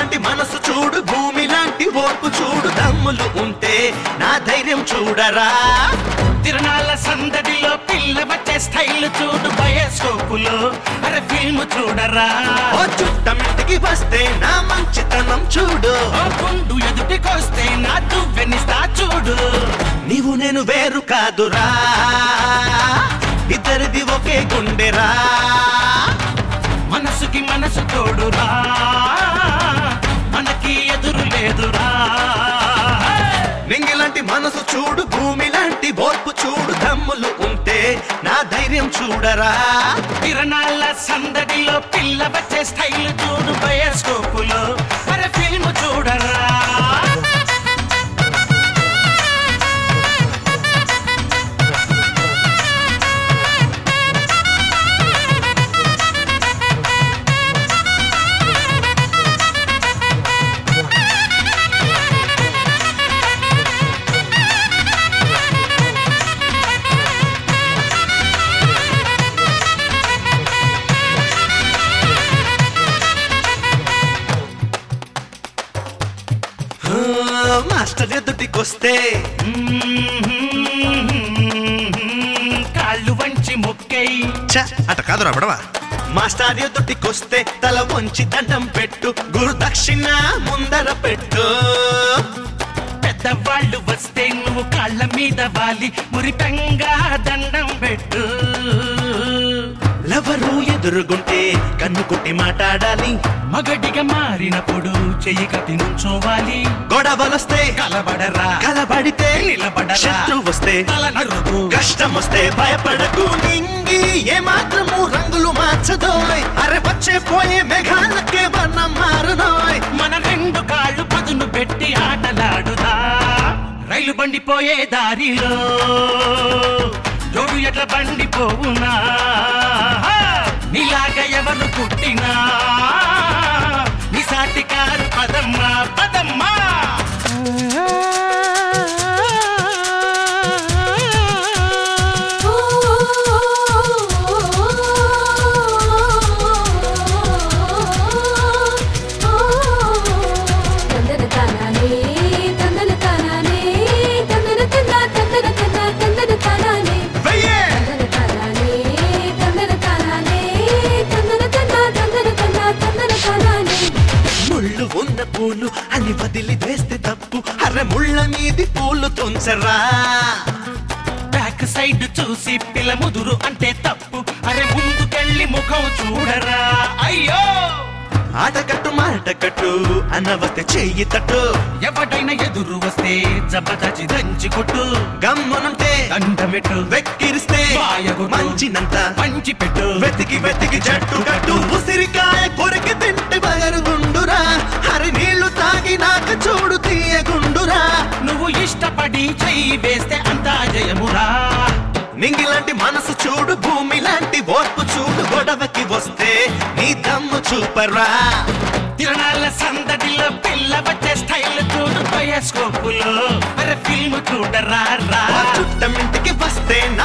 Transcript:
నింగిలాంటి మనసు చూడు భూమి లాంటి ఓర్పు చూడు దమ్ములు ఉంటే నా ధైర్యం చూడరా తిరణాల సందడిలో పిల్ల వచ్చే స్టైల్ చూడు బయోస్కోపులో అరే ఫిల్మ్ చూడరా ఓ చుట్టమింటికి వస్తే నా మంచితనం చూడు ఓ గుండు ఎదుటికొస్తే నా దువ్వెనిస్తా చూడు నీవు నేను వేరు కాదురా ఇద్దరిది ఒకే గుండెరా మనసుకి మనసు తోడురా మనకి ఎదురు లేదురా నింగిలాంటి మనసు చూడు భూమి లాంటి ఓర్పు చూడు దమ్ములు ఉంటే నా ధైర్యం చూడరా తిరణాల సందడిలో పిల్ల వచ్చే స్టైల్ చూడు బయోస్కోపులో అరే ఫిల్మ్ చూడరా ఆ, మాస్టర్ ఎదుటికొస్తే కాళ్ళు వంచి మొక్కై ఛ, అట కాదురా బడవా మాస్టర్ ఎదుటికొస్తే తల వంచి దండం పెట్టు గురు దక్షిణ ముందర పెట్టు పెద్దవాళ్ళు వస్తే నువ్వు కాళ్ళ మీద వాలి మురిపెంగా దండం పెట్టు లవరు ఎదురుగుంటే కన్ను కొట్టి మాట్లాడాలి మగడిగా మారినప్పుడు చెయ్యి కట్టి నుంచోవాలి గొడవలొస్తే కలబడరా కలబడితే నిలబడరా. శత్రు వస్తే తల నరుకు కష్టం వస్తే భయపడకు నింగి ఏ మాత్రము రంగులు మార్చదోయ్ అరే వచ్చే పోయే మేఘాలకే వర్ణం మారునోయ్ మన రెండు కాళ్ళు పదును పెట్టి ఆటలాడుదా రైలు బండి పోయే దారిలో జోడు ఎట్ల బండి పోవునా నీలాగా ఎవరు పుట్టినా నీ సాటి కారు పదమ్మా పదమ్మా తందన తానానే తందన తానానే తందన తన్నా తందన తన్నా తందన తానానే వెయ్యే తందన తానానే తందన తానానే తందన తన్నా తందన తన్నా తందన తానానే ముళ్ళు ఉన్న పూలు అని వదిలి వేస్తే తప్పు అరే ముళ్ళ మీది పూలు తుంచరా బ్యాక్ సైడ్ చూసి పిల్ల ముదురు అంటే తప్పు అరే ముందుకెళ్ళి ముఖం చూడరా అయ్యో ఆటకట్టు మాటకట్టు అన్నవస్తే చెయ్యి తట్టు ఎవడైనా ఎదురు వస్తే జబదచి దంచి కొట్టు గమ్మునుంటే దండమెట్టు వెక్కిరిస్తే వాయగొట్టు. మంచినంత పంచి పెట్టు వెతికి వెతికి జట్టు కట్టు ఉసిరికాయ కొరికి తింటే బగరుగుండురా హరి నీళ్లు తాగి నాక చూడు తీయగుండురా నువ్వు ఇష్టపడి చెయ్యి వేస్తే అంతా జయమురా నింగిలాంటి మనసు చూడు భూమి లాంటి ఓర్పు చూడు గొడవకి వస్తే నీ దమ్ము చూపరా తిరణాల సందడిలో పిల్ల వచ్చే స్టైల్ చూడు బయోస్కోపులో అరే ఫిల్మ్ చూడరా రా ఆ చుట్టమింటికి వస్తే